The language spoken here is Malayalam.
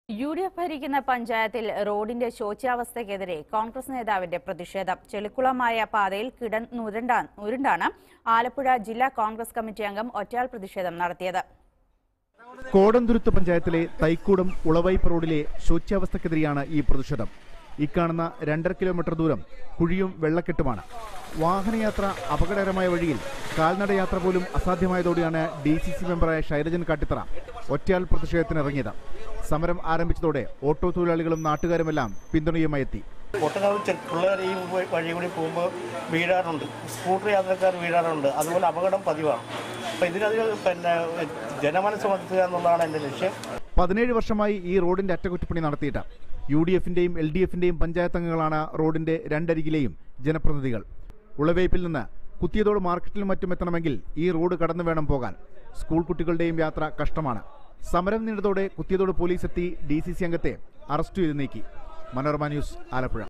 യു ഡി എഫ് ഭരിക്കുന്ന പഞ്ചായത്തിൽ റോഡിന്റെ ശോച്യാവസ്ഥയ്ക്കെതിരെ കോൺഗ്രസ് നേതാവിന്റെ പ്രതിഷേധം ചെളിക്കുളമായ പാതയിൽ കിടന്നുരുണ്ടാ ഉരുണ്ടാണ് ആലപ്പുഴ ജില്ലാ കോൺഗ്രസ് കമ്മിറ്റി അംഗം ഒറ്റയാൾ പ്രതിഷേധം നടത്തിയത് കോടന്തുരുത്ത് പഞ്ചായത്തിലെ തൈക്കൂടം ഉളവൈപ്പ് റോഡിലെ ശോച്യാവസ്ഥക്കെതിരെയാണ് ഈ പ്രതിഷേധം ഇക്കാണുന്ന രണ്ടര കിലോമീറ്റർ ദൂരം കുഴിയും വെള്ളക്കെട്ടുമാണ് വാഹനയാത്ര അപകടകരമായ വഴിയിൽ കാൽനടയാത്ര പോലും അസാധ്യമായതോടെയാണ് ഡി സി സി മെമ്പറായ ശൈലജൻ കാട്ടിത്തറ ഒറ്റയാൾ പ്രതിഷേധത്തിന് ഇറങ്ങിയത് സമരം ആരംഭിച്ചതോടെ ഓട്ടോ തൊഴിലാളികളും നാട്ടുകാരുമെല്ലാം പിന്തുണയുമായി എത്തി ഒട്ടനവധി പിള്ളേർ ഈ വ- വഴി കൂടി പോകുമ്പോൾ വീഴാറുണ്ട് സ്കൂട്ടർ യാത്രക്കാർ വീഴാറുണ്ട് അതുപോലെ അപകടം പതിവാണ് അപ്പം ഇതിനധികം പിന്നെ ജനമനസ്സ് വളർത്തുക എന്നുള്ളതാണ് എൻ്റെ ലക്ഷ്യം പതിനേഴ് വർഷമായി ഈ റോഡിന്റെ അറ്റകുറ്റപ്പണി നടത്തിയിട്ട് യു ഡി എഫിന്റെയും എൽ ഡി എഫിന്റെയും പഞ്ചായത്ത് അംഗങ്ങളാണ് റോഡിന്റെ രണ്ടരികിലെയും ജനപ്രതിനിധികൾ ഉളവേപ്പിൽ നിന്ന് കുത്തിയതോട് മാർക്കറ്റിലും മറ്റും എത്തണമെങ്കിൽ ഈ റോഡ് കടന്നു വേണം പോകാൻ സ്കൂൾ കുട്ടികളുടെയും യാത്ര കഷ്ടമാണ് സമരം നീണ്ടതോടെ കുത്തിയതോട് പോലീസ് എത്തി ഡി സി സി അംഗത്തെ അറസ്റ്റ് ചെയ്ത് നീക്കി മനോരമ ന്യൂസ് ആലപ്പുഴ